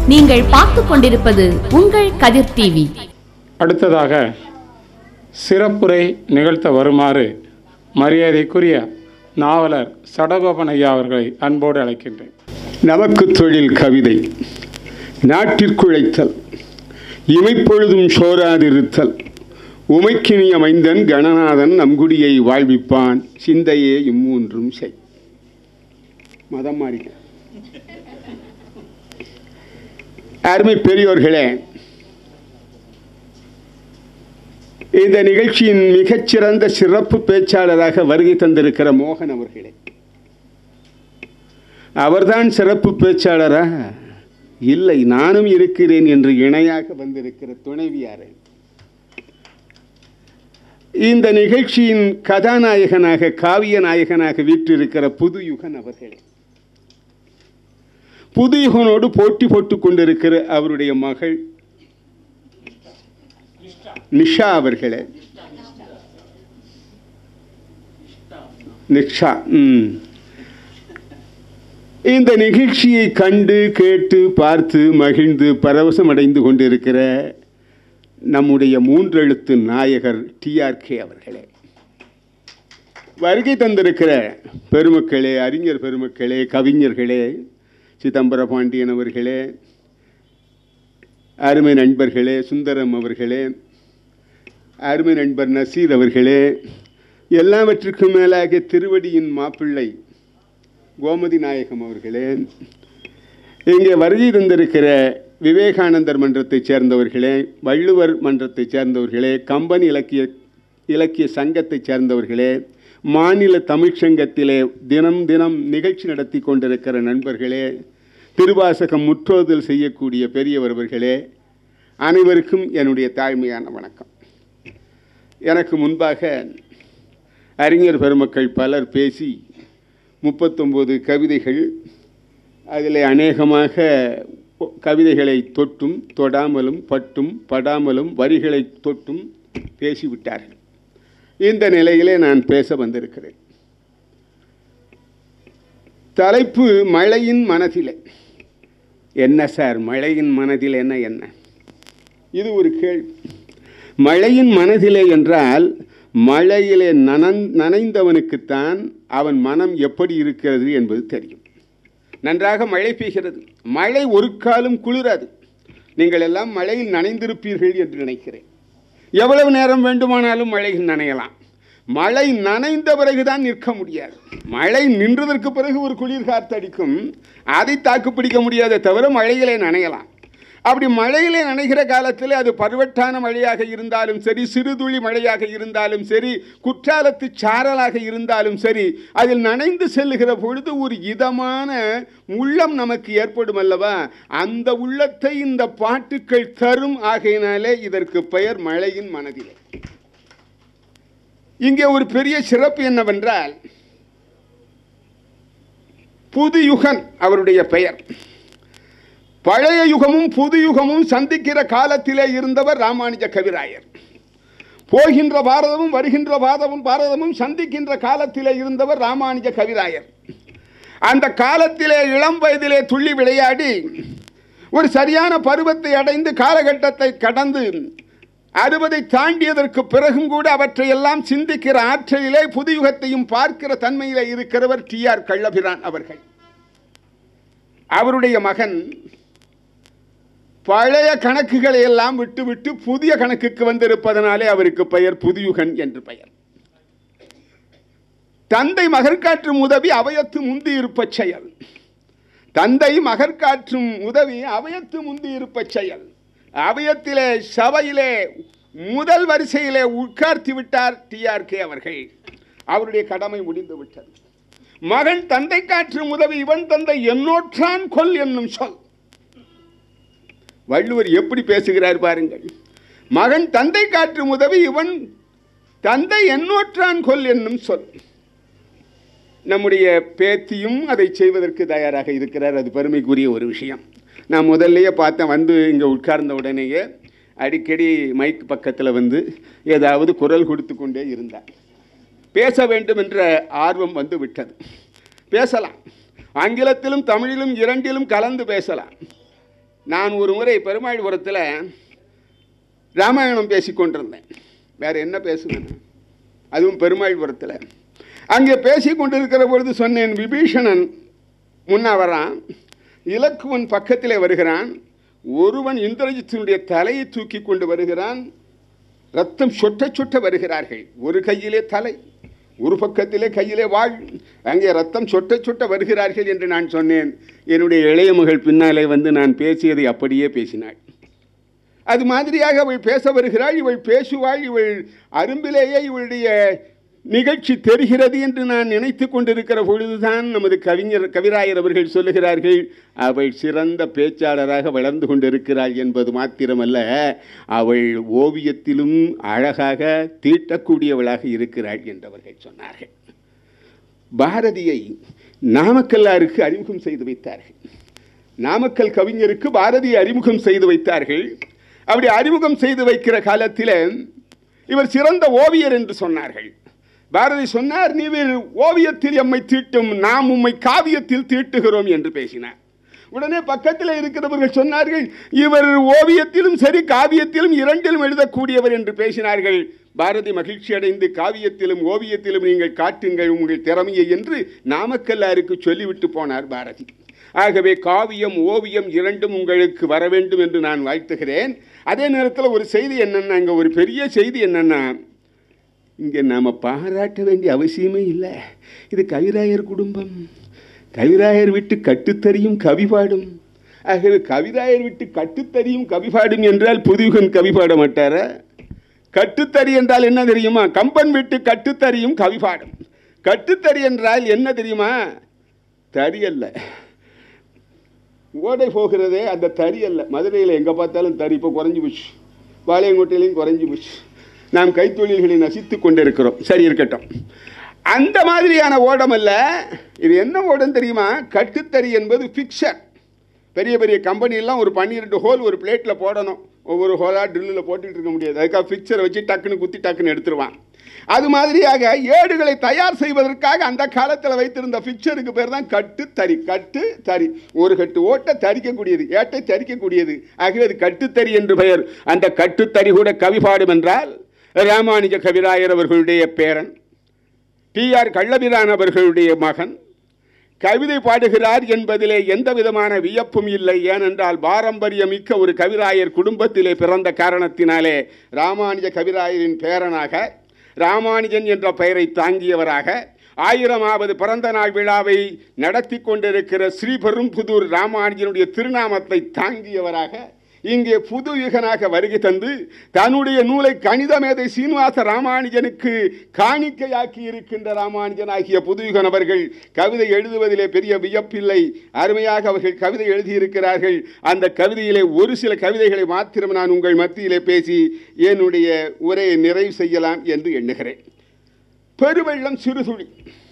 நீங்கள் பார்த்துக் கொண்டிருப்பது உங்கள் கதிர் டிவி அடுத்ததாக சிறப்புரை நிகழ்த்த வருமாறு மரியாதைக்குரிய நாவலர் சடகோபன் ஐயா அவர்களை அன்போடு அழைக்கின்றேன் நமக்கு தொழில் கவிதை நாட்டிற்குழைத்தல் இமைப்பொழுதும் சோராதிருத்தல் உமைக்கினிய மைந்தன் கணநாதன் நம்குடியை வாழ்விப்பான் சிந்தையே இம்மூன்றும் செய் மதம் மாறிக்க அருமை பெரியோர்களே இந்த நிகழ்ச்சியின் மிகச்சிறந்த சிறப்பு பேச்சாளராக வருகை தந்திருக்கிற மோகன் அவர்களே அவர்தான் சிறப்பு பேச்சாளரா இல்லை நானும் இருக்கிறேன் என்று இணையாக வந்திருக்கிற துணைவியாரே இந்த நிகழ்ச்சியின் கதாநாயகனாக காவிய நாயகனாக வீற்றிருக்கிற புது யுகன் அவர்களே புது யுகனோடு போட்டி போட்டுக் கொண்டிருக்கிற அவருடைய மகள் நிஷா அவர்களே நிஷா ம் இந்த நிகழ்ச்சியை கண்டு கேட்டு பார்த்து மகிழ்ந்து பரவசம் அடைந்து கொண்டிருக்கிற நம்முடைய மூன்றெழுத்து நாயகர் டிஆர்கே அவர்களே வருகை தந்திருக்கிற பெருமக்களே அறிஞர் பெருமக்களே கவிஞர்களே சிதம்பர பாண்டியன் அவர்களே அருமை நண்பர்களே சுந்தரம் அவர்களே அருமை நண்பர் நசீர் அவர்களே எல்லாவற்றுக்கும் மேலாக திருவடியின் மாப்பிள்ளை கோமதி நாயகம் அவர்களே இங்கே வருகை தந்திருக்கிற விவேகானந்தர் மன்றத்தைச் சேர்ந்தவர்களே வள்ளுவர் மன்றத்தைச் சேர்ந்தவர்களே கம்பன் இலக்கிய இலக்கிய சங்கத்தைச் சேர்ந்தவர்களே மாநில தமிழ்ச் சங்கத்திலே தினம் தினம் நிகழ்ச்சி நடத்தி கொண்டிருக்கிற நண்பர்களே திருவாசகம் முற்றோதல் செய்யக்கூடிய பெரியவர்களே அனைவருக்கும் என்னுடைய தாழ்மையான வணக்கம் எனக்கு முன்பாக அறிஞர் பெருமக்கள் பலர் பேசி முப்பத்தொம்போது கவிதைகள் அதில் அநேகமாக கவிதைகளை தொட்டும் தொடாமலும் பட்டும் படாமலும் வரிகளை தொட்டும் பேசிவிட்டார்கள் இந்த நிலையிலே நான் பேச வந்திருக்கிறேன் தலைப்பு மழையின் மனதிலே என்ன சார் மழையின் மனதில் என்ன என்ன இது ஒரு கேள்வி மழையின் மனதிலே என்றால் மழையிலே நனந் நனைந்தவனுக்குத்தான் அவன் மனம் எப்படி இருக்கிறது என்பது தெரியும் நன்றாக மழை பெய்கிறது மழை ஒரு காலம் குளிராது நீங்கள் எல்லாம் மழையில் நனைந்திருப்பீர்கள் என்று நினைக்கிறேன் எவ்வளவு நேரம் வேண்டுமானாலும் மழையில் நனையலாம் மழை நனைந்த பிறகுதான் நிற்க முடியாது மழை நின்றதற்கு பிறகு ஒரு குளிர் காத்தடிக்கும் அதை தாக்குப்பிடிக்க முடியாதே தவிர மழையிலே நனையலாம் அப்படி மழையிலே நனைகிற காலத்தில் அது பருவட்டான மழையாக இருந்தாலும் சரி சிறுதுளி மழையாக இருந்தாலும் சரி குற்றாலத்து சாரலாக இருந்தாலும் சரி அதில் நனைந்து செல்லுகிற பொழுது ஒரு இதமான உள்ளம் நமக்கு ஏற்படும் அல்லவா அந்த உள்ளத்தை இந்த பாட்டுக்கள் தரும் ஆகையினாலே இதற்கு பெயர் மழையின் மனதிலே இங்கே ஒரு பெரிய சிறப்பு என்னவென்றால் புது யுகன் அவருடைய பெயர் பழைய யுகமும் புது யுகமும் சந்திக்கிற காலத்திலே இருந்தவர் ராமானுஜ கவிராயர் போகின்ற பாரதமும் வருகின்ற பாரதமும் பாரதமும் சந்திக்கின்ற காலத்திலே இருந்தவர் ராமானுஜ கவிராயர் அந்த காலத்திலே இளம் வயதிலே துள்ளி விளையாடி ஒரு சரியான பருவத்தை அடைந்து காலகட்டத்தை கடந்து அறுபதை தாண்டியதற்கு பிறகும் கூட அவற்றையெல்லாம் சிந்திக்கிற ஆற்றலிலே புதுயுகத்தையும் பார்க்கிற தன்மையிலே இருக்கிறவர் டி ஆர் கள்ளபிரான் அவர்கள் அவருடைய மகன் பழைய கணக்குகளை எல்லாம் விட்டுவிட்டு புதிய கணக்குக்கு வந்திருப்பதனாலே அவருக்கு பெயர் புதியுகன் என்று பெயர் தந்தை மகற்காற்றும் உதவி அவயத்து முந்தி இருப்ப செயல் தந்தை மகற்காற்றும் உதவி அவயத்து முந்தி இருப்ப செயல் அவயத்திலே சபையிலே முதல் வரிசையிலே உட்கார்த்தி விட்டார் டிஆர்கே அவர்கள் அவருடைய கடமை முடிந்து விட்டது மகன் தந்தை காற்றும் உதவி இவன் தந்தை என்னோற்றான் கொல் என்னும் சொல் வள்ளுவர் எப்படி பேசுகிறார் பாருங்கள் மகன் தந்தை காற்றும் உதவி இவன் தந்தை என்னோற்றான் கொல் என்னும் சொல் நம்முடைய பேத்தியும் அதை செய்வதற்கு தயாராக இருக்கிறார் அது பெருமைக்குரிய ஒரு விஷயம் நான் முதல்லயே பார்த்தேன் வந்து இங்கே உட்கார்ந்த உடனேயே அடிக்கடி மைக் பக்கத்தில் வந்து ஏதாவது குரல் கொடுத்து கொண்டே இருந்தார் பேச வேண்டும் என்ற ஆர்வம் வந்து விட்டது பேசலாம் ஆங்கிலத்திலும் தமிழிலும் இரண்டிலும் கலந்து பேசலாம் நான் ஒரு முறை பெருமாள்புரத்தில் ராமாயணம் பேசி கொண்டிருந்தேன் வேற என்ன பேசுவேன் அதுவும் பெருமாள்புரத்தில் அங்கே பேசி கொண்டிருக்கிற பொழுது சொன்னேன் விபீஷணன் முன்னா வரான் இலக்குவன் பக்கத்திலே வருகிறான் ஒருவன் இந்திரஜித்தினுடைய தலையை தூக்கி கொண்டு வருகிறான் ரத்தம் சொட்ட சொட்ட வருகிறார்கள் ஒரு கையிலே தலை ஒரு பக்கத்திலே கையிலே வாழ் அங்கே ரத்தம் சொட்ட சொட்ட வருகிறார்கள் என்று நான் சொன்னேன் என்னுடைய இளைய மகள் பின்னாலே வந்து நான் பேசியதை அப்படியே பேசினாள் அது மாதிரியாக அவள் பேச வருகிறாள் இவள் பேசுவாள் இவள் அரும்பிலேயே இவளுடைய நிகழ்ச்சி தெரிகிறது என்று நான் நினைத்து கொண்டிருக்கிற பொழுதுதான் நமது கவிஞர் கவிராயர் அவர்கள் சொல்லுகிறார்கள் அவள் சிறந்த பேச்சாளராக வளர்ந்து கொண்டிருக்கிறாள் என்பது மாத்திரமல்ல அவள் ஓவியத்திலும் அழகாக தீட்டக்கூடியவளாக இருக்கிறாள் என்றவர்கள் சொன்னார்கள் பாரதியை நாமக்கல்லாருக்கு அறிமுகம் செய்து வைத்தார்கள் நாமக்கல் கவிஞருக்கு பாரதியை அறிமுகம் செய்து வைத்தார்கள் அப்படி அறிமுகம் செய்து வைக்கிற காலத்தில் இவர் சிறந்த ஓவியர் என்று சொன்னார்கள் பாரதி சொன்னார் நீவர் ஓவியத்தில் எம்மை தீட்டும் நாம் உம்மை காவியத்தில் தீட்டுகிறோம் என்று பேசினார் உடனே பக்கத்தில் இருக்கிறவர்கள் சொன்னார்கள் இவர் ஓவியத்திலும் சரி காவியத்திலும் இரண்டிலும் எழுதக்கூடியவர் என்று பேசினார்கள் பாரதி மகிழ்ச்சி அடைந்து காவியத்திலும் ஓவியத்திலும் நீங்கள் காட்டுங்கள் உங்கள் திறமையை என்று நாமக்கல்லாருக்கு சொல்லிவிட்டு போனார் பாரதி ஆகவே காவியம் ஓவியம் இரண்டும் உங்களுக்கு வர வேண்டும் என்று நான் வாழ்த்துகிறேன் அதே நேரத்தில் ஒரு செய்தி என்னென்னா இங்கே ஒரு பெரிய செய்தி என்னென்னா இங்கே நாம் பாராட்ட வேண்டிய அவசியமே இல்லை இது கவிராயர் குடும்பம் கவிராயர் விட்டு கட்டுத்தறியும் கவி பாடும் ஆகவே கவிராயர் விட்டு கட்டுத்தறியும் கவி பாடும் என்றால் புதுயுகன் கவி பாட மாட்டாரா கட்டுத்தறி என்றால் என்ன தெரியுமா கம்பன் விட்டு கட்டுத்தறியும் கவி பாடும் கட்டுத்தறி என்றால் என்ன தெரியுமா தறி அல்ல ஓடை போகிறதே அந்த தறி அல்ல மதுரையில் எங்கே பார்த்தாலும் தறி இப்போ குறைஞ்சி போச்சு பாளையங்கோட்டையிலையும் குறைஞ்சி போச்சு நாம் கைத்தொழில்களை நசித்து கொண்டிருக்கிறோம் சரி இருக்கட்டும் அந்த மாதிரியான ஓடம் அல்ல இது என்ன ஓடம் தெரியுமா கட்டுத்தறி என்பது ஃபிக்சர் பெரிய பெரிய கம்பெனியெல்லாம் ஒரு பன்னிரெண்டு ஹோல் ஒரு பிளேட்டில் போடணும் ஒவ்வொரு ஹோலாக ட்ரில்லில் போட்டுட்டு இருக்க முடியாது அதுக்காக ஃபிக்சரை வச்சு டக்குன்னு குத்தி டக்குன்னு எடுத்துருவான் அது மாதிரியாக ஏடுகளை தயார் செய்வதற்காக அந்த காலத்தில் வைத்திருந்த ஃபிக்சருக்கு பேர் தான் கட்டு தறி கட்டு தறி ஒரு கட்டு ஓட்டை தரிக்கக்கூடியது ஏட்டை தரிக்கக்கூடியது ஆகவே அது கட்டுத்தறி என்று பெயர் அந்த கட்டுத்தறி கூட கவி பாடும் என்றால் ராமானுஜ கவிராயர் அவர்களுடைய பேரன் டி ஆர் கள்ளபிரான் அவர்களுடைய மகன் கவிதை பாடுகிறார் என்பதிலே எந்த விதமான வியப்பும் இல்லை ஏனென்றால் பாரம்பரியமிக்க ஒரு கவிராயர் குடும்பத்திலே பிறந்த காரணத்தினாலே ராமானுஜ கவிராயரின் பேரனாக ராமானுஜன் என்ற பெயரை தாங்கியவராக ஆயிரமாவது பிறந்த நாள் விழாவை நடத்தி கொண்டிருக்கிற ஸ்ரீபெரும்புதூர் ராமானுஜனுடைய திருநாமத்தை தாங்கியவராக இங்கே புது யுகனாக வருகை தந்து தன்னுடைய நூலை கணித மேதை சீனிவாச ராமானுஜனுக்கு காணிக்கையாக்கி இருக்கின்ற ராமானுஜன் ஆகிய புதுயுகன் அவர்கள் கவிதை எழுதுவதிலே பெரிய வியப்பில்லை அருமையாக அவர்கள் கவிதை எழுதியிருக்கிறார்கள் அந்த கவிதையிலே ஒரு சில கவிதைகளை மாத்திரம் நான் உங்கள் மத்தியிலே பேசி என்னுடைய உரையை நிறைவு செய்யலாம் என்று எண்ணுகிறேன் பெருவெள்ளம் சிறுதுளி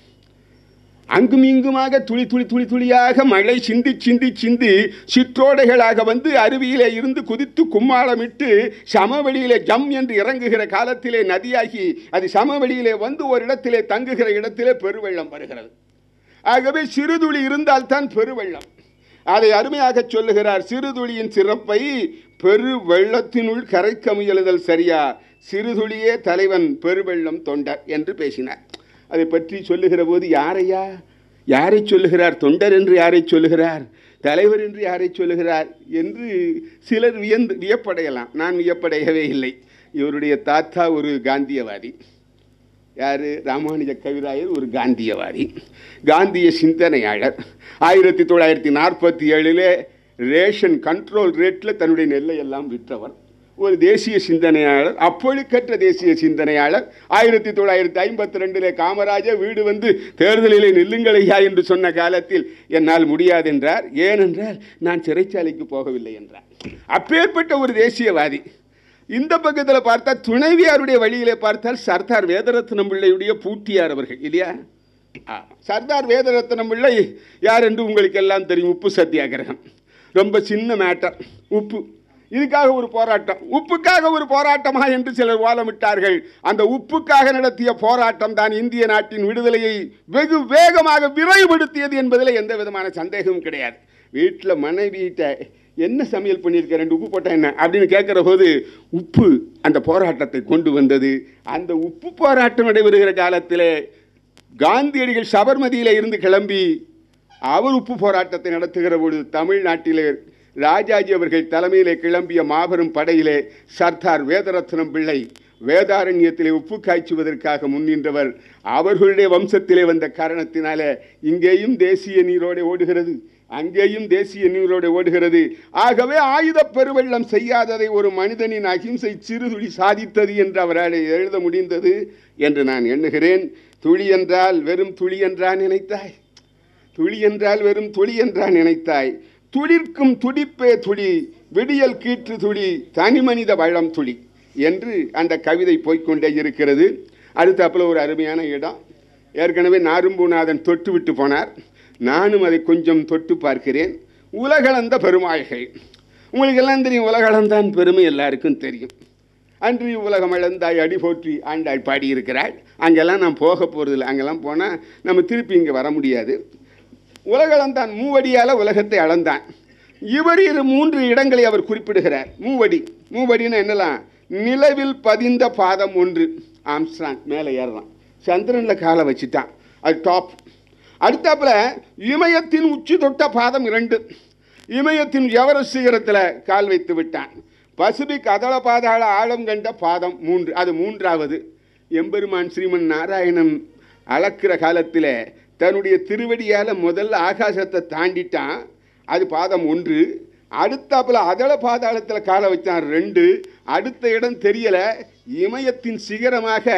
அங்கும் இங்குமாக துளி துளி துளி துளியாக மழை சிந்தி சிந்தி சிந்தி சிற்றோடைகளாக வந்து அருவியிலே இருந்து குதித்து கும்மாளமிட்டு சமவெளியிலே ஜம் என்று இறங்குகிற காலத்திலே நதியாகி அது சமவெளியிலே வந்து ஒரு இடத்திலே தங்குகிற இடத்திலே பெருவெள்ளம் வருகிறது ஆகவே சிறுதுளி இருந்தால்தான் பெருவெள்ளம் அதை அருமையாக சொல்லுகிறார் சிறுதுளியின் சிறப்பை பெரு வெள்ளத்தினுள் கரைக்க முயலுதல் சரியா சிறுதுளியே தலைவன் பெருவெள்ளம் தொண்டர் என்று பேசினார் அதை பற்றி சொல்லுகிற போது யாரையா யாரை சொல்லுகிறார் தொண்டர் என்று யாரை சொல்லுகிறார் தலைவர் என்று யாரை சொல்லுகிறார் என்று சிலர் வியந்து வியப்படையலாம் நான் வியப்படையவே இல்லை இவருடைய தாத்தா ஒரு காந்தியவாதி யார் ராமானுஜ கவிராயர் ஒரு காந்தியவாதி காந்திய சிந்தனையாளர் ஆயிரத்தி தொள்ளாயிரத்தி நாற்பத்தி ஏழில் ரேஷன் கண்ட்ரோல் ரேட்டில் தன்னுடைய நெல்லை எல்லாம் விற்றவர் ஒரு தேசிய சிந்தனையாளர் அப்பொழுக்கற்ற தேசிய சிந்தனையாளர் ஆயிரத்தி தொள்ளாயிரத்தி ஐம்பத்தி ரெண்டிலே காமராஜர் வீடு வந்து தேர்தலிலே நில்லுங்களையா என்று சொன்ன காலத்தில் என்னால் முடியாது என்றார் ஏனென்றால் நான் சிறைச்சாலைக்கு போகவில்லை என்றார் அப்பேற்பட்ட ஒரு தேசியவாதி இந்த பக்கத்தில் பார்த்தா துணைவியாருடைய வழியிலே பார்த்தால் சர்தார் வேதரத்னம் பிள்ளையுடைய பூட்டியார் அவர்கள் இல்லையா ஆ, சர்தார் வேதரத்னம் பிள்ளை யார் என்று உங்களுக்கு எல்லாம் தெரியும் உப்பு சத்தியாகிரகம் ரொம்ப சின்ன மேட்டர் உப்பு இதுக்காக ஒரு போராட்டம் உப்புக்காக ஒரு போராட்டமா என்று சிலர் ஓலமிட்டார்கள் அந்த உப்புக்காக நடத்திய போராட்டம் தான் இந்திய நாட்டின் விடுதலையை வெகு வேகமாக விரைவுபடுத்தியது என்பதில் எந்த விதமான சந்தேகமும் கிடையாது வீட்டில் மனைவியிட்ட என்ன சமையல் பண்ணியிருக்க ரெண்டு உப்பு போட்டா என்ன அப்படின்னு கேட்குற போது உப்பு அந்த போராட்டத்தை கொண்டு வந்தது அந்த உப்பு போராட்டம் நடைபெறுகிற காலத்திலே காந்தியடிகள் சபர்மதியில இருந்து கிளம்பி அவர் உப்பு போராட்டத்தை நடத்துகிற பொழுது தமிழ்நாட்டிலே ராஜாஜி அவர்கள் தலைமையிலே கிளம்பிய மாபெரும் படையிலே சர்தார் வேதரத்னம் பிள்ளை வேதாரண்யத்திலே உப்பு காய்ச்சுவதற்காக முன்னின்றவர் அவர்களுடைய வம்சத்திலே வந்த காரணத்தினால இங்கேயும் தேசிய நீரோடை ஓடுகிறது அங்கேயும் தேசிய நீரோடை ஓடுகிறது ஆகவே ஆயுத பெருவெள்ளம் செய்யாததை ஒரு மனிதனின் அகிம்சை சிறுதுளி சாதித்தது என்று அவரால் எழுத முடிந்தது என்று நான் எண்ணுகிறேன் துளி என்றால் வெறும் துளி என்றா நினைத்தாய் துளி என்றால் வெறும் துளி என்றா நினைத்தாய் துளிர்க்கும் துடிப்பே துளி விடியல் கீற்று துளி தனிமனித வளம் துளி என்று அந்த கவிதை போய்க்கொண்டே இருக்கிறது அடுத்தாப்புல ஒரு அருமையான இடம் ஏற்கனவே நாரும்பூநாதன் தொட்டு விட்டு போனார் நானும் அதை கொஞ்சம் தொட்டு பார்க்கிறேன் உலகளந்த பெருமாள்கள் உங்களுக்கு எல்லாம் தெரியும் உலகளந்தான் பெருமை எல்லாருக்கும் தெரியும் அன்று உலகம் இழந்தாய் அடி போற்றி ஆண்டாள் பாடியிருக்கிறாள் அங்கெல்லாம் நான் போக போகிறதில்ல அங்கெல்லாம் போனால் நம்ம திருப்பி இங்கே வர முடியாது உலகளந்தான் மூவடியால் உலகத்தை அளந்தான் இவர் இரு மூன்று இடங்களை அவர் குறிப்பிடுகிறார் மூவடி மூவடின்னு என்னலாம் நிலவில் பதிந்த பாதம் ஒன்று ஆம்ஸ்ட்ராங் மேலே ஏறுறான் சந்திரனில் காலை வச்சுட்டான் அது டாப் அடுத்தாப்புல இமயத்தின் உச்சி தொட்ட பாதம் இரண்டு இமயத்தின் எவரெஸ்ட் சிகரத்தில் கால் வைத்து விட்டான் பசிபிக் அதள பாதாள ஆழம் கண்ட பாதம் மூன்று அது மூன்றாவது எம்பெருமான் ஸ்ரீமன் நாராயணன் அளக்கிற காலத்தில் தன்னுடைய திருவடியால் முதல்ல ஆகாசத்தை தாண்டிட்டான் அது பாதம் ஒன்று அடுத்தாப்புல அதள பாதாளத்தில் காலை வச்சான் ரெண்டு அடுத்த இடம் தெரியல இமயத்தின் சிகரமாக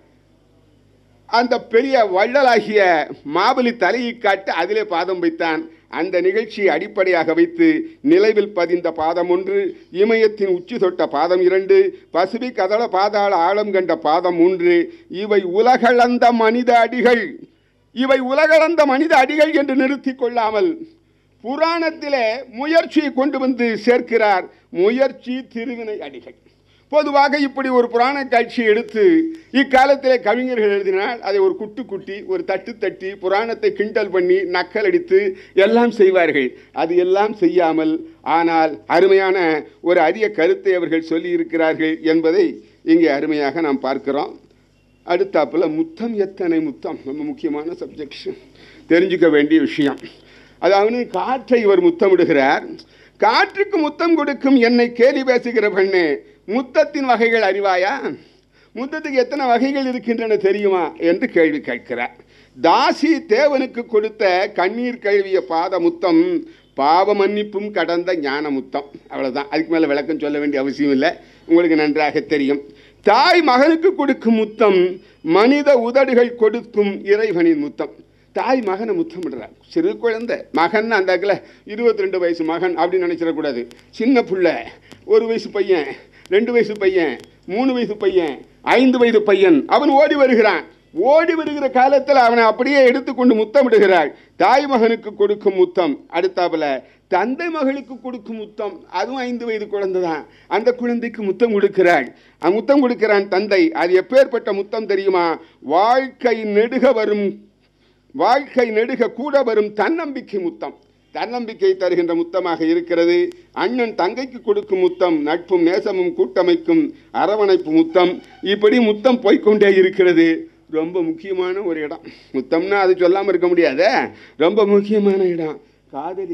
அந்த பெரிய வள்ளலாகிய மாபலி தலையை காட்டு அதிலே பாதம் வைத்தான் அந்த நிகழ்ச்சியை அடிப்படையாக வைத்து நிலைவில் பதிந்த பாதம் ஒன்று இமயத்தின் உச்சி தொட்ட பாதம் இரண்டு பசிபிக் அதள பாதாள ஆழம் கண்ட பாதம் மூன்று இவை உலகளந்த மனித அடிகள் இவை உலகளந்த மனித அடிகள் என்று நிறுத்திக் கொள்ளாமல் புராணத்திலே முயற்சியை கொண்டு வந்து சேர்க்கிறார் முயற்சி திருவினை அடிகள் பொதுவாக இப்படி ஒரு புராண காட்சியை எடுத்து இக்காலத்திலே கவிஞர்கள் எழுதினால் அதை ஒரு குட்டு குட்டி ஒரு தட்டு தட்டி புராணத்தை கிண்டல் பண்ணி நக்கல் அடித்து எல்லாம் செய்வார்கள் அது எல்லாம் செய்யாமல் ஆனால் அருமையான ஒரு அரிய கருத்தை அவர்கள் சொல்லியிருக்கிறார்கள் என்பதை இங்கே அருமையாக நாம் பார்க்கிறோம் அடுத்தாப்புல முத்தம் எத்தனை முத்தம் ரொம்ப முக்கியமான சப்ஜெக்ட் தெரிஞ்சுக்க வேண்டிய விஷயம் அதாவது காற்றை இவர் முத்தமிடுகிறார் காற்றுக்கு முத்தம் கொடுக்கும் என்னை கேலி பேசுகிற பெண்ணே முத்தத்தின் வகைகள் அறிவாயா முத்தத்துக்கு எத்தனை வகைகள் இருக்கின்றன தெரியுமா என்று கேள்வி கேட்கிறார் தாசி தேவனுக்கு கொடுத்த கண்ணீர் கழுவிய பாத முத்தம் பாவ மன்னிப்பும் கடந்த ஞான முத்தம் அவ்வளவுதான் அதுக்கு மேலே விளக்கம் சொல்ல வேண்டிய அவசியம் இல்லை உங்களுக்கு நன்றாக தெரியும் தாய் மகனுக்கு கொடுக்கும் முத்தம் மனித உதடுகள் கொடுக்கும் இறைவனின் முத்தம் தாய் மகனை முத்தமிடுறார் சிறு குழந்தை மகன் அந்த இடத்துல இருபத்தி ரெண்டு வயசு மகன் அப்படின்னு நினைச்சிடக்கூடாது சின்ன புள்ள ஒரு வயசு பையன் ரெண்டு வயசு பையன் மூணு வயசு பையன் ஐந்து வயது பையன் அவன் ஓடி வருகிறான் ஓடி வருகிற காலத்தில் அவனை அப்படியே எடுத்துக்கொண்டு முத்தமிடுகிறாள் தாய் மகனுக்கு கொடுக்கும் முத்தம் அடுத்தாப்புல தந்தை மகளுக்கு கொடுக்கும் முத்தம் அதுவும் ஐந்து வயது குழந்தை தான் அந்த குழந்தைக்கு முத்தம் கொடுக்கிறாள் அந்த முத்தம் கொடுக்கிறான் தந்தை அது எப்பேற்பட்ட முத்தம் தெரியுமா வாழ்க்கை நெடுக வரும் வாழ்க்கை நெடுக கூட வரும் தன்னம்பிக்கை முத்தம் தன்னம்பிக்கை தருகின்ற முத்தமாக இருக்கிறது அண்ணன் தங்கைக்கு கொடுக்கும் முத்தம் நட்பும் நேசமும் கூட்டமைக்கும் அரவணைப்பு முத்தம் இப்படி முத்தம் போய்க்கொண்டே இருக்கிறது ரொம்ப முக்கியமான ஒரு இடம் முத்தம்னா அது சொல்லாமல் இருக்க முடியாதே ரொம்ப முக்கியமான இடம் காதலி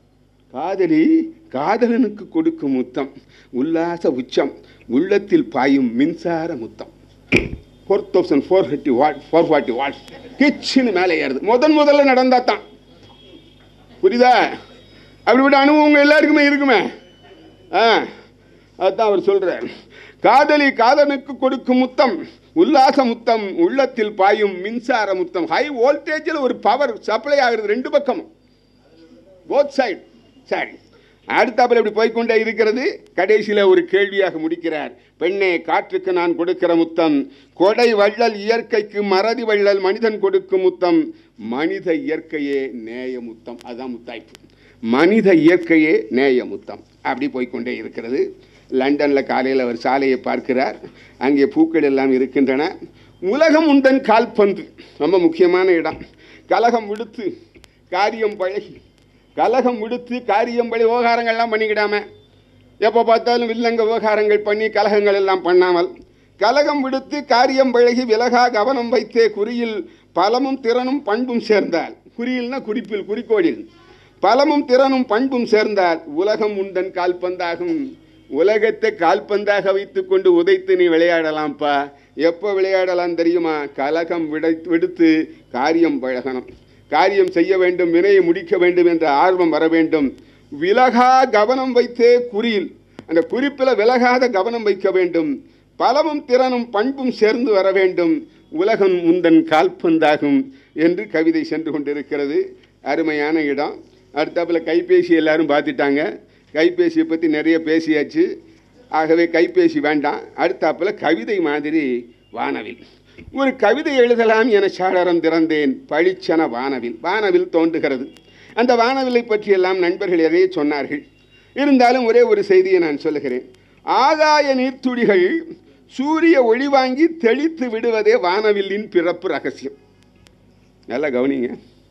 காதலி காதலனுக்கு கொடுக்கும் முத்தம் உல்லாச உச்சம் உள்ளத்தில் பாயும் மின்சார முத்தம் four thousand four fifty watt four forty watt கிச்சுன்னு மேலே ஏறுது முதன் முதல்ல நடந்தா தான் புரியுதா அப்படிப்பட்ட அனுபவம் உங்க எல்லாருக்குமே இருக்குமே ஆ அதுதான் அவர் சொல்றார் காதலி காதலுக்கு கொடுக்கும் முத்தம் உல்லாச முத்தம் உள்ளத்தில் பாயும் மின்சார முத்தம் ஹை வோல்டேஜில் ஒரு பவர் சப்ளை ஆகுறது ரெண்டு பக்கமும் போத் சைடு சரி அடுத்தாப்புல இப்படி போய்க்கொண்டே இருக்கிறது கடைசியில் ஒரு கேள்வியாக முடிக்கிறார் பெண்ணே காற்றுக்கு நான் கொடுக்கிற முத்தம் கொடை வள்ளல் இயற்கைக்கு மறதி வள்ளல் மனிதன் கொடுக்கும் முத்தம் மனித இயற்கையே நேய முத்தம் அதுதான் முத்தாய்ப்பு மனித இயற்கையே நேய முத்தம் அப்படி போய்க்கொண்டே இருக்கிறது லண்டனில் காலையில் அவர் சாலையை பார்க்கிறார் அங்கே பூக்கள் எல்லாம் இருக்கின்றன உலகம் உண்டன் கால்பந்து ரொம்ப முக்கியமான இடம் கலகம் விடுத்து காரியம் பழகி கலகம் விடுத்து காரியம்படி விவகாரங்கள்லாம் பண்ணிக்கிடாம எப்போ பார்த்தாலும் வில்லங்க விவகாரங்கள் பண்ணி கலகங்கள் எல்லாம் பண்ணாமல் கலகம் விடுத்து காரியம் பழகி விலகா கவனம் வைத்தே குறியில் பலமும் திறனும் பண்பும் சேர்ந்தால் குறியில்னா குறிப்பில் குறிக்கோளில் பலமும் திறனும் பண்பும் சேர்ந்தால் உலகம் உந்தன் கால்பந்தாகும் உலகத்தை கால்பந்தாக வைத்துக்கொண்டு உதைத்து நீ விளையாடலாம்ப்பா எப்போ விளையாடலாம் தெரியுமா கலகம் விடை விடுத்து காரியம் பழகணும் காரியம் செய்ய வேண்டும் வினையை முடிக்க வேண்டும் என்ற ஆர்வம் வர வேண்டும் விலகா கவனம் வைத்தே குறியில் அந்த குறிப்பில் விலகாத கவனம் வைக்க வேண்டும் பலமும் திறனும் பண்பும் சேர்ந்து வர வேண்டும் உலகம் உந்தன் கால்பந்தாகும் என்று கவிதை சென்று கொண்டிருக்கிறது அருமையான இடம் அடுத்தாப்புல கைபேசி எல்லாரும் பார்த்துட்டாங்க கைபேசியை பற்றி நிறைய பேசியாச்சு ஆகவே கைபேசி வேண்டாம் அடுத்தாப்புல கவிதை மாதிரி வானவில் ஒரு கவிதை எழுதலாம் என சாளரம் திறந்தேன் பளிச்சென வானவில் வானவில் தோன்றுகிறது அந்த வானவிலை பற்றியெல்லாம் நண்பர்கள் எதையே சொன்னார்கள் இருந்தாலும் ஒரே ஒரு செய்தியை நான் சொல்லுகிறேன் ஆகாய நீர்த்துளிகள் சூரிய ஒளி வாங்கி தெளித்து விடுவதே வானவில்லின் பிறப்பு ரகசியம் நல்லா கவனிங்க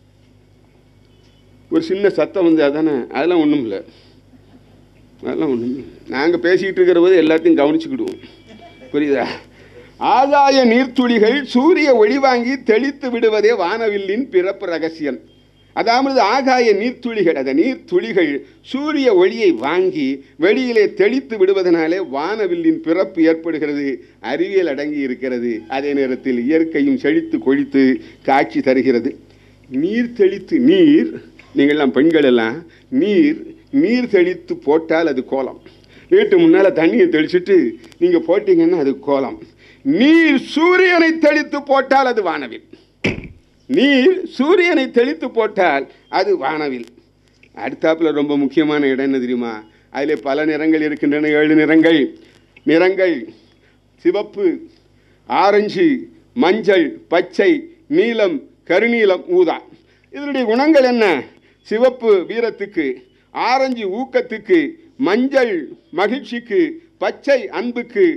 ஒரு சின்ன சத்தம் வந்து அதானே அதெல்லாம் ஒன்றும் இல்லை அதெல்லாம் ஒன்றும் இல்லை நாங்கள் பேசிக்கிட்டு இருக்கிற போது எல்லாத்தையும் கவனிச்சுக்கிடுவோம் புரியுதா ஆகாய நீர்த்துளிகள் சூரிய ஒளி வாங்கி தெளித்து விடுவதே வானவில்லின் பிறப்பு ரகசியம் அதாவது ஆகாய நீர்த்துளிகள் அந்த நீர்த்துளிகள் சூரிய ஒளியை வாங்கி வெளியிலே தெளித்து விடுவதனாலே வானவில்லின் பிறப்பு ஏற்படுகிறது அறிவியல் அடங்கி இருக்கிறது அதே நேரத்தில் இயற்கையும் செழித்து கொழித்து காட்சி தருகிறது நீர் தெளித்து நீர் நீங்கள்லாம் பெண்கள் எல்லாம் நீர் நீர் தெளித்து போட்டால் அது கோலம் வீட்டு முன்னால் தண்ணியை தெளிச்சிட்டு நீங்கள் போட்டீங்கன்னா அது கோலம் நீர் சூரியனை தெளித்து போட்டால் அது வானவில் நீர் சூரியனை தெளித்து போட்டால் அது வானவில் அடுத்தாப்புல ரொம்ப முக்கியமான இடம் என்ன தெரியுமா அதில் பல நிறங்கள் இருக்கின்றன ஏழு நிறங்கள் நிறங்கள் சிவப்பு ஆரஞ்சு மஞ்சள் பச்சை நீலம் கருநீலம் ஊதா இதனுடைய குணங்கள் என்ன சிவப்பு வீரத்துக்கு ஆரஞ்சு ஊக்கத்துக்கு மஞ்சள் மகிழ்ச்சிக்கு பச்சை அன்புக்கு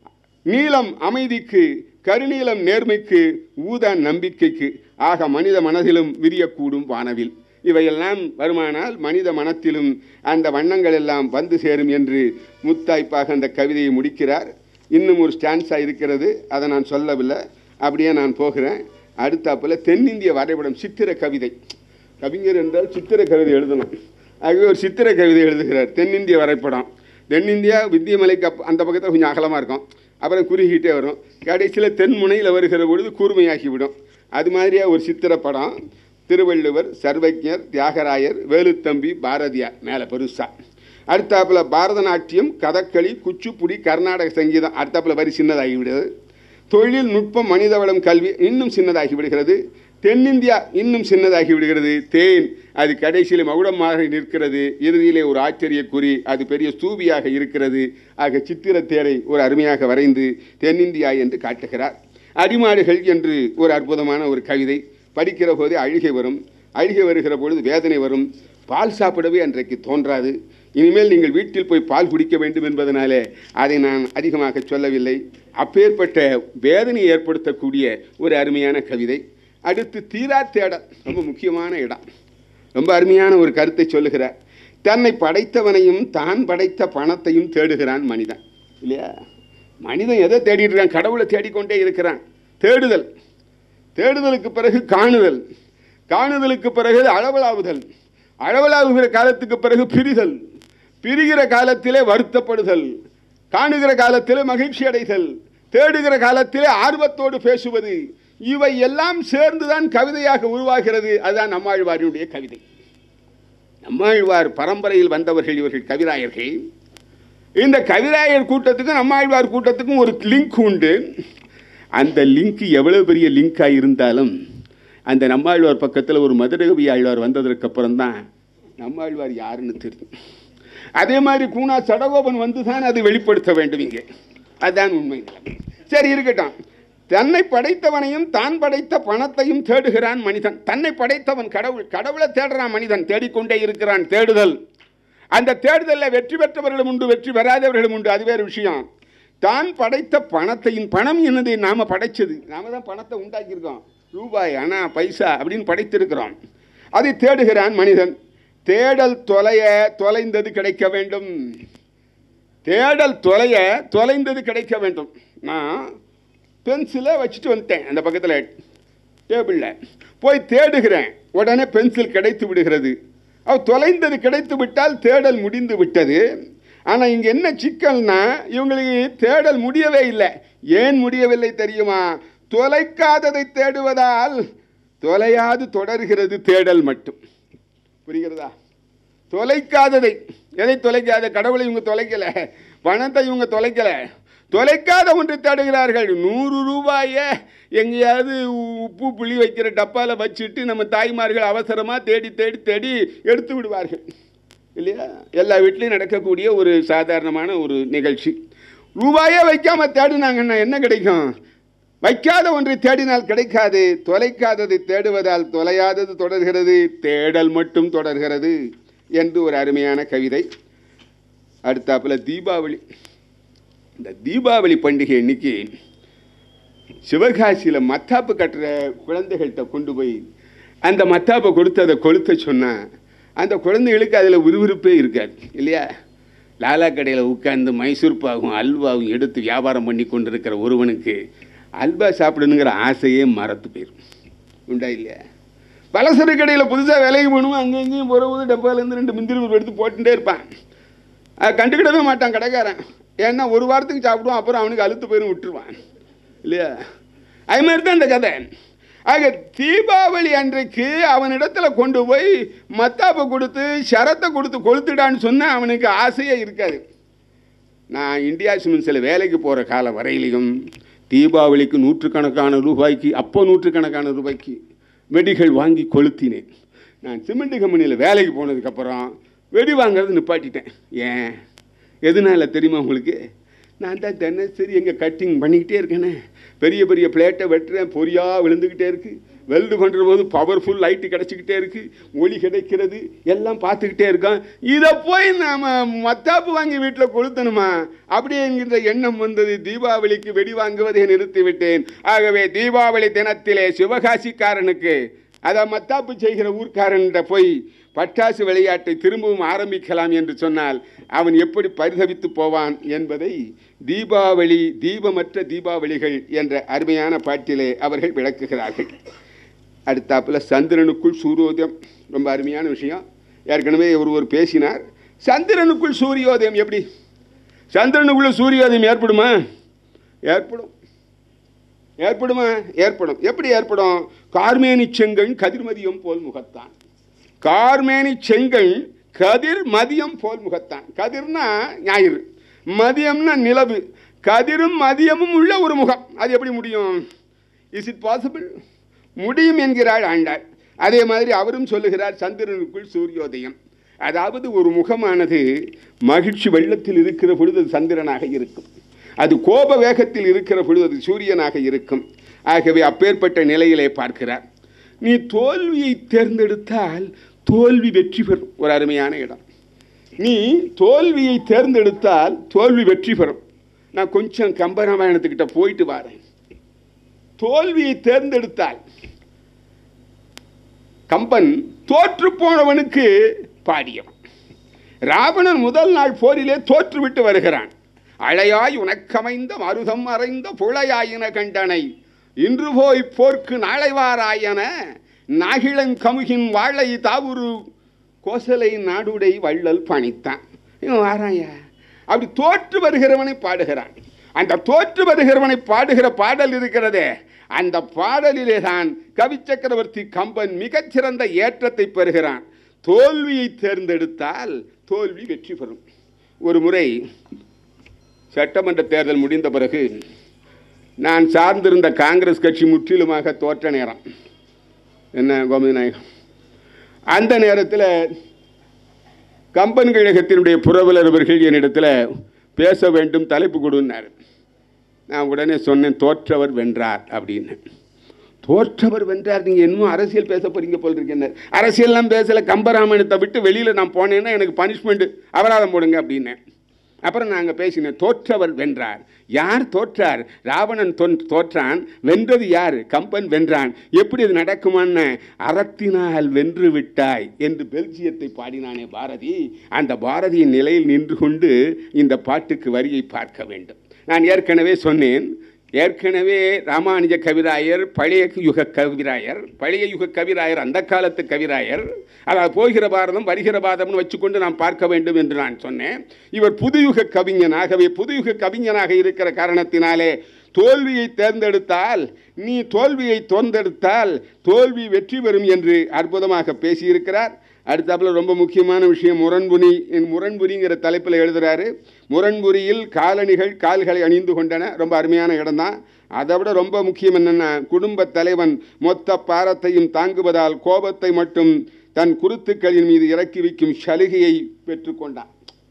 நீலம் அமைதிக்கு கருநீலம் நேர்மைக்கு ஊதா நம்பிக்கைக்கு ஆக மனித மனதிலும் விரியக்கூடும் வானவில் இவையெல்லாம் வருமானால் மனித மனத்திலும் அந்த வண்ணங்கள் எல்லாம் வந்து சேரும் என்று முத்தாய்ப்பாக அந்த கவிதையை முடிக்கிறார் இன்னும் ஒரு ஸ்டான்ஸாக இருக்கிறது அதை நான் சொல்லவில்லை அப்படியே நான் போகிறேன் அடுத்தாப்புல தென்னிந்திய வரைபடம் சித்திர கவிதை கவிஞர் என்றால் சித்திர கவிதை எழுதணும் ஆகவே ஒரு சித்திர கவிதை எழுதுகிறார் தென்னிந்திய வரைபடம் தென்னிந்தியா வித்தியமலைக்கு அப் அந்த பக்கத்தில் கொஞ்சம் அகலமாக இருக்கும் அப்புறம் குறுகிட்டே வரும் கடைசியில் தென்முனையில் வருகிற பொழுது கூர்மையாகிவிடும் அது மாதிரியா ஒரு சித்திர படம் திருவள்ளுவர் சர்வஜர் தியாகராயர் வேலுத்தம்பி பாரதியார் மேலே பெருசா அடுத்தாப்புல பாரதநாட்டியம் கதகளி குச்சிப்புடி கர்நாடக சங்கீதம் அடுத்தாப்புல வரி சின்னதாகி விடுகிறது தொழில்நுட்பம் மனிதவளம் கல்வி இன்னும் சின்னதாகி விடுகிறது தென்னிந்தியா இன்னும் சின்னதாகி விடுகிறது தேன் அது கடைசியில் மகுடமாக நிற்கிறது இறுதியிலே ஒரு ஆச்சரிய குறி அது பெரிய ஸ்தூபியாக இருக்கிறது ஆக சித்திரத்தேரை ஒரு அருமையாக வரைந்து தென்னிந்தியா என்று காட்டுகிறார் அடிமாடுகள் என்று ஒரு அற்புதமான ஒரு கவிதை படிக்கிற போதே அழுகை வரும் அழுகை வருகிற பொழுது வேதனை வரும் பால் சாப்பிடவே அன்றைக்கு தோன்றாது இனிமேல் நீங்கள் வீட்டில் போய் பால் குடிக்க வேண்டும் என்பதனாலே அதை நான் அதிகமாக சொல்லவில்லை அப்பேற்பட்ட வேதனையை ஏற்படுத்தக்கூடிய ஒரு அருமையான கவிதை அடுத்து தீரா தேடல் ரொம்ப முக்கியமான இடம் ரொம்ப அருமையான ஒரு கருத்தை சொல்லுகிறார் தன்னை படைத்தவனையும் தான் படைத்த பணத்தையும் தேடுகிறான் மனிதன் இல்லையா மனிதன் எதை தேடிட்டு இருக்கான் கடவுளை தேடிக்கொண்டே இருக்கிறான் தேடுதல் தேடுதலுக்கு பிறகு காணுதல் காணுதலுக்கு பிறகு அளவலாவுதல் அளவலாவுகிற காலத்துக்கு பிறகு பிரிதல் பிரிகிற காலத்திலே வருத்தப்படுதல் காணுகிற காலத்திலே மகிழ்ச்சி அடைதல் தேடுகிற காலத்திலே ஆர்வத்தோடு பேசுவது இவை எல்லாம் சேர்ந்துதான் கவிதையாக உருவாகிறது அதுதான் நம்மாழ்வாரினுடைய கவிதை நம்மாழ்வார் பரம்பரையில் வந்தவர்கள் இவர்கள் கவிராயர்கள் இந்த கவிராயர் கூட்டத்துக்கும் நம்மாழ்வார் கூட்டத்துக்கும் ஒரு லிங்க் உண்டு அந்த லிங்க் எவ்வளவு பெரிய லிங்காக இருந்தாலும் அந்த நம்மாழ்வார் பக்கத்தில் ஒரு மதுரகவி ஆழ்வார் வந்ததற்கு அப்புறம் தான் நம்மாழ்வார் யாருன்னு தெரியும் அதே மாதிரி கூணா சடகோபன் வந்து தான் அதை வெளிப்படுத்த வேண்டும் இங்கே அதுதான் உண்மை நிலைமை சரி இருக்கட்டும் தன்னை படைத்தவனையும் தான் படைத்த பணத்தையும் தேடுகிறான் மனிதன் தன்னை படைத்தவன் கடவுள் கடவுளை தேடுறான் மனிதன் தேடிக்கொண்டே இருக்கிறான் தேடுதல் அந்த தேடுதலில் வெற்றி பெற்றவர்களும் உண்டு வெற்றி பெறாதவர்களும் உண்டு அது வேறு விஷயம் தான் படைத்த பணத்தையும் பணம் என்னது நாம படைச்சது நாம தான் பணத்தை உண்டாக்கியிருக்கோம் ரூபாய் அணா பைசா அப்படின்னு படைத்திருக்கிறோம் அதை தேடுகிறான் மனிதன் தேடல் தொலைய தொலைந்தது கிடைக்க வேண்டும் தேடல் தொலைய தொலைந்தது கிடைக்க வேண்டும் நான் பென்சிலை வச்சுட்டு வந்துட்டேன் அந்த பக்கத்தில் டேபிளில் போய் தேடுகிறேன் உடனே பென்சில் கிடைத்து விடுகிறது அவ தொலைந்தது கிடைத்து விட்டால் தேடல் முடிந்து விட்டது ஆனால் இங்கே என்ன சிக்கல்னா இவங்களுக்கு தேடல் முடியவே இல்லை ஏன் முடியவில்லை தெரியுமா தொலைக்காததை தேடுவதால் தொலையாது தொடர்கிறது தேடல் மட்டும் புரிகிறதா தொலைக்காததை எதை தொலைக்காத கடவுளை இவங்க தொலைக்கல பணத்தை இவங்க தொலைக்கல தொலைக்காத ஒன்று தேடுகிறார்கள் நூறு ரூபாயை எங்கேயாவது உப்பு புளி வைக்கிற டப்பாவில் வச்சுட்டு நம்ம தாய்மார்கள் அவசரமாக தேடி தேடி தேடி எடுத்து விடுவார்கள் இல்லையா எல்லா வீட்லேயும் நடக்கக்கூடிய ஒரு சாதாரணமான ஒரு நிகழ்ச்சி ரூபாயே வைக்காம தேடினாங்கன்னா என்ன கிடைக்கும் வைக்காத ஒன்றை தேடினால் கிடைக்காது தொலைக்காததை தேடுவதால் தொலையாதது தொடர்கிறது தேடல் மட்டும் தொடர்கிறது என்று ஒரு அருமையான கவிதை அடுத்தாப்புல தீபாவளி இந்த தீபாவளி பண்டிகை இன்னைக்கு சிவகாசியில் மத்தாப்பு கட்டுற குழந்தைகள்கிட்ட கொண்டு போய் அந்த மத்தாப்பை கொடுத்து அதை கொளுத்த சொன்னால் அந்த குழந்தைகளுக்கு அதில் விறுவிறுப்பே இருக்காது இல்லையா லாலா கடையில் உட்கார்ந்து மைசூர் பாகும் அல்வாவும் எடுத்து வியாபாரம் பண்ணி கொண்டிருக்கிற ஒருவனுக்கு அல்வா சாப்பிடணுங்கிற ஆசையே மறத்து போயிடும் உண்டா இல்லையா பலசர கடையில் புதுசாக விலைக்கு போகணுமோ அங்கே இங்கேயும் போகிறபோது டப்பாலேருந்து ரெண்டு முந்திரி பருப்பு எடுத்து போட்டுட்டே இருப்பான் அதை கண்டுக்கிடவே மாட்டான் கடைக்காரன் ஏன்னா ஒரு வாரத்துக்கு சாப்பிடுவான் அப்புறம் அவனுக்கு அழுத்து போயிரும் விட்டுருவான் இல்லையா அது மாதிரி தான் இந்த கதை ஆக தீபாவளி அன்றைக்கு அவனிடத்துல கொண்டு போய் மத்தாப்பை கொடுத்து சரத்தை கொடுத்து கொளுத்துடான்னு சொன்னால் அவனுக்கு ஆசையே இருக்காது நான் இந்தியா சிமெண்ட்ஸில் வேலைக்கு போகிற கால வரையிலையும் தீபாவளிக்கு நூற்றுக்கணக்கான ரூபாய்க்கு அப்போ நூற்றுக்கணக்கான ரூபாய்க்கு வெடிகள் வாங்கி கொளுத்தினேன் நான் சிமெண்ட் கம்பெனியில் வேலைக்கு போனதுக்கப்புறம் வெடி வாங்குறது நிப்பாட்டிட்டேன் ஏன் எதனால தெரியுமா உங்களுக்கு நான் தான் தினசரி எங்கே கட்டிங் பண்ணிக்கிட்டே இருக்கேனே பெரிய பெரிய பிளேட்டை வெட்டுறேன் பொரியாக விழுந்துக்கிட்டே இருக்கு வெல்டு பண்ணுற போது பவர்ஃபுல் லைட்டு கிடச்சிக்கிட்டே இருக்கு ஒளி கிடைக்கிறது எல்லாம் பார்த்துக்கிட்டே இருக்கோம் இதை போய் நாம் மத்தாப்பு வாங்கி வீட்டில் கொளுத்தணுமா அப்படி என்கின்ற எண்ணம் வந்தது தீபாவளிக்கு வெடி வாங்குவதை நிறுத்திவிட்டேன் ஆகவே தீபாவளி தினத்திலே சிவகாசிக்காரனுக்கு அதை மத்தாப்பு செய்கிற ஊர்க்காரன்கிட்ட போய் பட்டாசு விளையாட்டை திரும்பவும் ஆரம்பிக்கலாம் என்று சொன்னால் அவன் எப்படி பரிதவித்து போவான் என்பதை தீபாவளி தீபமற்ற தீபாவளிகள் என்ற அருமையான பாட்டிலே அவர்கள் விளக்குகிறார்கள் அடுத்தாப்புல சந்திரனுக்குள் சூரியோதயம் ரொம்ப அருமையான விஷயம் ஏற்கனவே ஒருவர் பேசினார் சந்திரனுக்குள் சூரியோதயம் எப்படி சந்திரனுக்குள்ள சூரியோதயம் ஏற்படுமா ஏற்படும் ஏற்படுமா ஏற்படும் எப்படி ஏற்படும் கார்மேனி செங்கண் கதிர்மதியம் போல் முகத்தான் கார்மேனி செங்கண் கதிர் மதியம் போல் முகத்தான் கதிர்னா ஞாயிறு மதியம்னா நிலவு கதிரும் மதியமும் உள்ள ஒரு முகம் அது எப்படி முடியும் இஸ் இட் பாசிபிள் முடியும் என்கிறாள் ஆண்டாள் அதே மாதிரி அவரும் சொல்லுகிறார் சந்திரனுக்குள் சூரியோதயம் அதாவது ஒரு முகமானது மகிழ்ச்சி வெள்ளத்தில் இருக்கிற பொழுது அது சந்திரனாக இருக்கும் அது கோப வேகத்தில் இருக்கிற பொழுது அது சூரியனாக இருக்கும் ஆகவே அப்பேற்பட்ட நிலையிலே பார்க்கிறார் நீ தோல்வியை தேர்ந்தெடுத்தால் தோல்வி வெற்றி பெறும் ஒரு அருமையான இடம் நீ தோல்வியை தேர்ந்தெடுத்தால் தோல்வி வெற்றி பெறும் நான் கொஞ்சம் கம்பராமாயணத்துக்கிட்ட போயிட்டு வரேன் தோல்வியை தேர்ந்தெடுத்தால் கம்பன் தோற்று போனவனுக்கு பாடியவன் ராவணன் முதல் நாள் போரிலே தோற்றுவிட்டு வருகிறான் அழையாய் உனக்கமைந்த மருதம் அறைந்த புழையாயின கண்டனை இன்று போய் போர்க்கு நாளைவாராயன நாகிழன் கமுகின் வாழை தாவுரு கோசலை நாடுடை வள்ளல் பணித்தான் இவன் வாராயா அப்படி தோற்று வருகிறவனை பாடுகிறான் அந்த தோற்று வருகிறவனை பாடுகிற பாடல் இருக்கிறதே அந்த பாடலிலே தான் கவி சக்கரவர்த்தி கம்பன் மிகச்சிறந்த ஏற்றத்தை பெறுகிறான் தோல்வியை தேர்ந்தெடுத்தால் தோல்வி வெற்றி பெறும் ஒரு முறை சட்டமன்ற தேர்தல் முடிந்த பிறகு நான் சார்ந்திருந்த காங்கிரஸ் கட்சி முற்றிலுமாக தோற்ற நேரம் என்ன கோமதி நாயகம் அந்த நேரத்தில் கம்பன் கழகத்தினுடைய புரவலர் அவர்கள் என்னிடத்தில் பேச வேண்டும் தலைப்பு கொடுன்னார் நான் உடனே சொன்னேன் தோற்றவர் வென்றார் அப்படின்னு தோற்றவர் வென்றார் நீங்கள் இன்னும் அரசியல் பேச போறீங்க போல் இருக்கேன் அரசியல்லாம் பேசலை கம்பராமாயணத்தை விட்டு வெளியில் நான் போனேன்னா எனக்கு பனிஷ்மெண்ட்டு அபராதம் போடுங்க அப்படின்னேன் அப்புறம் நாங்கள் பேசினோம் தோற்றவர் வென்றார் யார் தோற்றார் ராவணன் தொன் தோற்றான் வென்றது யார் கம்பன் வென்றான் எப்படி இது நடக்குமான்னு அறத்தினால் வென்று விட்டாய் என்று பெல்ஜியத்தை பாடினானே பாரதி அந்த பாரதியின் நிலையில் நின்று கொண்டு இந்த பாட்டுக்கு வரியை பார்க்க வேண்டும் நான் ஏற்கனவே சொன்னேன் ஏற்கனவே ராமானுஜ கவிராயர் பழைய யுக கவிராயர் பழைய யுக கவிராயர் அந்த காலத்து கவிராயர் அதாவது போகிற பாரதம் வருகிற பாரதம்னு வச்சுக்கொண்டு நாம் பார்க்க வேண்டும் என்று நான் சொன்னேன் இவர் புதுயுக கவிஞனாகவே புதுயுக கவிஞனாக இருக்கிற காரணத்தினாலே தோல்வியை தேர்ந்தெடுத்தால் நீ தோல்வியை தேர்ந்தெடுத்தால் தோல்வி வெற்றி பெறும் என்று அற்புதமாக பேசியிருக்கிறார் அடுத்தாப்புல ரொம்ப முக்கியமான விஷயம் முரண்புரி முரண்புரிங்கிற தலைப்பில் எழுதுறாரு முரண்புரியில் காலணிகள் கால்களை அணிந்து கொண்டன ரொம்ப அருமையான இடம்தான் அதை விட ரொம்ப முக்கியம் என்னென்னா குடும்ப தலைவன் மொத்த பாரத்தையும் தாங்குவதால் கோபத்தை மட்டும் தன் குருத்துக்களின் மீது இறக்கி வைக்கும் சலுகையை பெற்றுக்கொண்டான்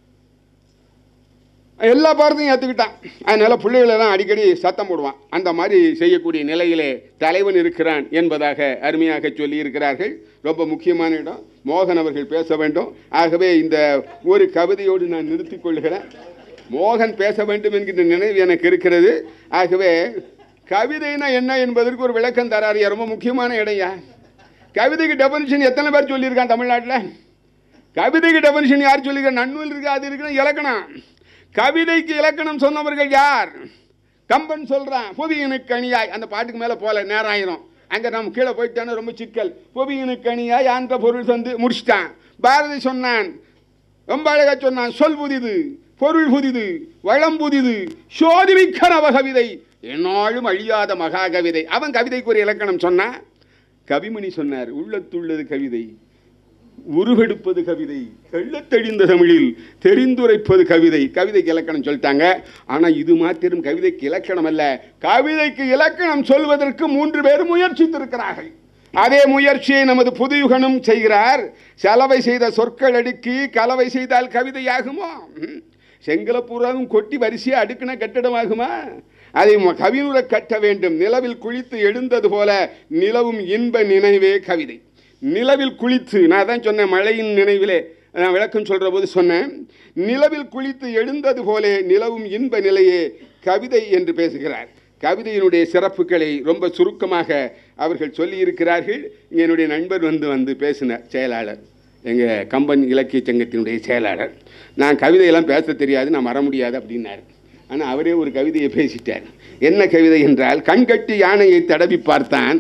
எல்லா பாரத்தையும் ஏற்றுக்கிட்டான் அதனால் பிள்ளைகளெல்லாம் அடிக்கடி சத்தம் போடுவான் அந்த மாதிரி செய்யக்கூடிய நிலையிலே தலைவன் இருக்கிறான் என்பதாக அருமையாக சொல்லி இருக்கிறார்கள் ரொம்ப முக்கியமான இடம் மோகன் அவர்கள் பேச வேண்டும் ஆகவே இந்த ஒரு கவிதையோடு நான் நிறுத்திக் கொள்கிறேன் மோகன் பேச வேண்டும் என்கின்ற நினைவு எனக்கு இருக்கிறது ஆகவே கவிதைனா என்ன என்பதற்கு ஒரு விளக்கம் தராரு ரொம்ப முக்கியமான இடையா கவிதைக்கு டெபனிஷன் எத்தனை பேர் சொல்லியிருக்கான் தமிழ்நாட்டில் கவிதைக்கு டெபனிஷன் யார் சொல்லியிருக்கா நன்னூல் இருக்கு அது இருக்குன்னு இலக்கணம் கவிதைக்கு இலக்கணம் சொன்னவர்கள் யார் கம்பன் சொல்றான் புவியனுக்கு அணியாய் அந்த பாட்டுக்கு மேலே போல நேரம் ஆயிரும் அங்கே நம்ம கீழே போயிட்டானே ரொம்ப சிக்கல் புவியனுக்கு அணியாய் அந்த பொருள் தந்து முடிச்சிட்டான் பாரதி சொன்னான் ரொம்ப அழகா சொன்னான் சொல் புதிது பொருள் புதிது வளம் புதிது சோதிமிக்க நவ கவிதை என்னாலும் அழியாத மகா கவிதை அவன் கவிதைக்கு ஒரு இலக்கணம் சொன்னான் கவிமணி சொன்னார் உள்ளத்துள்ளது கவிதை உருவெடுப்பது கவிதை தெள்ளத்தெளிந்த தமிழில் தெரிந்துரைப்பது கவிதை கவிதைக்கு இலக்கணம் சொல்லிட்டாங்க ஆனால் இது மாத்திரம் கவிதைக்கு இலக்கணம் அல்ல கவிதைக்கு இலக்கணம் சொல்வதற்கு மூன்று பேர் முயற்சித்திருக்கிறார்கள் அதே முயற்சியை நமது புதுயுகனும் செய்கிறார் செலவை செய்த சொற்கள் அடுக்கி கலவை செய்தால் கவிதையாகுமோ ம். செங்கல பூராவும் கொட்டி வரிசையாக அடுக்கின கட்டிடமாகுமா அதை ம- கவினுற கட்ட வேண்டும் நிலவில் குளித்து எழுந்தது போல நிலவும் இன்ப நினைவே கவிதை நிலவில் குளித்து நான் தான் சொன்னேன் மழையின் நினைவிலே நான் விளக்கம் சொல்கிற போது சொன்னேன் நிலவில் குளித்து எழுந்தது போலே நிலவும் இன்ப நிலையே கவிதை என்று பேசுகிறார் கவிதையினுடைய சிறப்புகளை ரொம்ப சுருக்கமாக அவர்கள் சொல்லியிருக்கிறார்கள் இங்கே என்னுடைய நண்பர் வந்து வந்து பேசினார் செயலாளர் எங்கள் கம்பன் இலக்கிய சங்கத்தினுடைய செயலாளர் நான் கவிதையெல்லாம் பேச தெரியாது நான் வர முடியாது அப்படின்னார் ஆனால் அவரே ஒரு கவிதையை பேசிட்டார் என்ன கவிதை என்றால் கண்கட்டி யானையை தடவி பார்த்தான்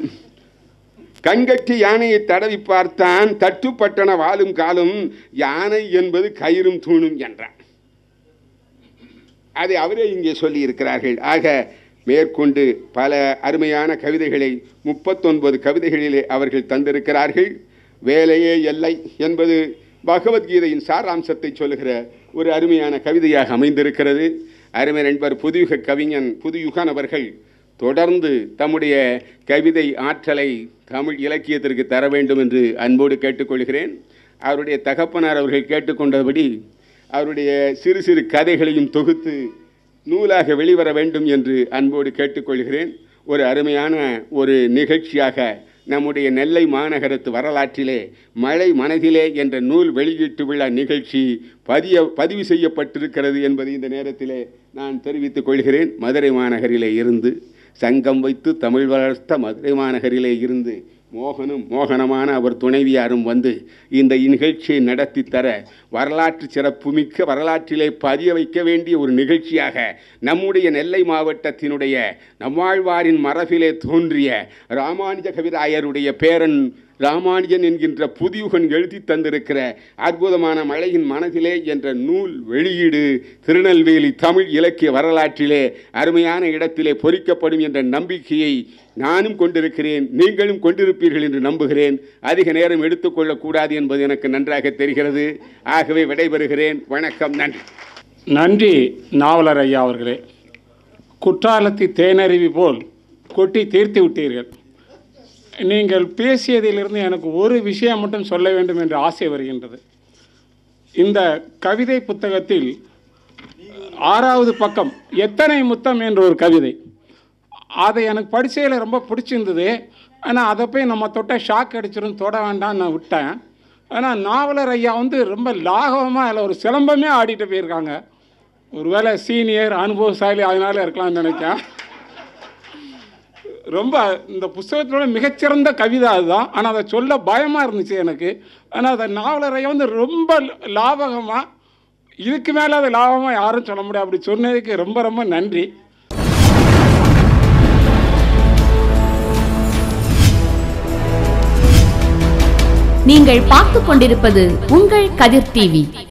கண்கட்டி யானையை தடவி பார்த்தான் தட்டுப்பட்டன வாலும் காலும் யானை என்பது கயிறும் தூணும் என்றான் அதை அவரே இங்கே சொல்லி இருக்கிறார்கள் ஆக மேற்கொண்டு பல அருமையான கவிதைகளை முப்பத்தொன்பது கவிதைகளிலே அவர்கள் தந்திருக்கிறார்கள் வேலையே எல்லை என்பது பகவத்கீதையின் சாராம்சத்தை சொல்லுகிற ஒரு அருமையான கவிதையாக அமைந்திருக்கிறது அருமை நண்பர் புதுயுக கவிஞன் புதுயுகன் அவர்கள் தொடர்ந்து தம்முடைய கவிதை ஆற்றலை தமிழ் இலக்கியத்திற்கு தர வேண்டும் என்று அன்போடு கேட்டுக்கொள்கிறேன் அவருடைய தகப்பனார் அவர்கள் கேட்டுக்கொண்டபடி அவருடைய சிறு சிறு கதைகளையும் தொகுத்து நூலாக வெளிவர வேண்டும் என்று அன்போடு கேட்டுக்கொள்கிறேன் ஒரு அருமையான ஒரு நிகழ்ச்சியாக நம்முடைய நெல்லை மாநகரத்து வரலாற்றிலே மழை மனதிலே என்ற நூல் வெளியீட்டு விழா நிகழ்ச்சி பதிய பதிவு செய்யப்பட்டிருக்கிறது என்பதை இந்த நேரத்திலே நான் தெரிவித்துக் கொள்கிறேன் மதுரை மாநகரிலே இருந்து சங்கம் வைத்து தமிழ் வளர்த்த மதுரை மாநகரிலே இருந்து மோகனும் மோகனமான அவர் துணைவியாரும் வந்து இந்த நிகழ்ச்சியை நடத்தி தர வரலாற்று சிறப்புமிக்க வரலாற்றிலே பதிய வைக்க வேண்டிய ஒரு நிகழ்ச்சியாக நம்முடைய நெல்லை மாவட்டத்தினுடைய நம்மாழ்வாரின் மரபிலே தோன்றிய ராமானுஜ கவிராயருடைய பேரன் ராமானுஜன் என்கின்ற புதியுகன் எழுதி தந்திருக்கிற அற்புதமான மழையின் மனதிலே என்ற நூல் வெளியீடு திருநெல்வேலி தமிழ் இலக்கிய வரலாற்றிலே அருமையான இடத்திலே பொறிக்கப்படும் என்ற நம்பிக்கையை நானும் கொண்டிருக்கிறேன் நீங்களும் கொண்டிருப்பீர்கள் என்று நம்புகிறேன் அதிக நேரம் எடுத்துக்கொள்ளக்கூடாது என்பது எனக்கு நன்றாக தெரிகிறது ஆகவே விடைபெறுகிறேன் வணக்கம் நன்றி நன்றி நாவலர் ஐயா அவர்களே குற்றாலத்தி தேனருவி போல் கொட்டி தீர்த்து விட்டீர்கள் நீங்கள் பேசியதிலிருந்து எனக்கு ஒரு விஷயம் மட்டும் சொல்ல வேண்டும் என்று ஆசை வருகின்றது இந்த கவிதை புத்தகத்தில் ஆறாவது பக்கம் எத்தனை முத்தம் என்ற ஒரு கவிதை அதை எனக்கு படிச்சதில் ரொம்ப பிடிச்சிருந்தது ஆனால் அதை போய் நம்ம தொட்ட ஷாக் அடிச்சிரும் தொட வேண்டாம்னு நான் விட்டேன் ஆனால் நாவலர் ஐயா வந்து ரொம்ப லாகவமாக அதில் ஒரு சிலம்பமே ஆடிட்டு போயிருக்காங்க ஒருவேளை சீனியர் அனுபவசாலி அதனால இருக்கலாம்னு நினைக்கிறேன் ரொம்ப இந்த புஸ்தகத்தோட மிகச்சிறந்த கவிதை அதுதான் ஆனால் அதை சொல்ல பயமாக இருந்துச்சு எனக்கு ஆனால் அதை நாவலரையை வந்து ரொம்ப லாபகமாக இதுக்கு மேலே அதை லாபமாக யாரும் சொல்ல முடியாது அப்படி சொன்னதுக்கு ரொம்ப ரொம்ப நன்றி நீங்கள் பார்த்துக் கொண்டிருப்பது உங்கள் கதிர் டிவி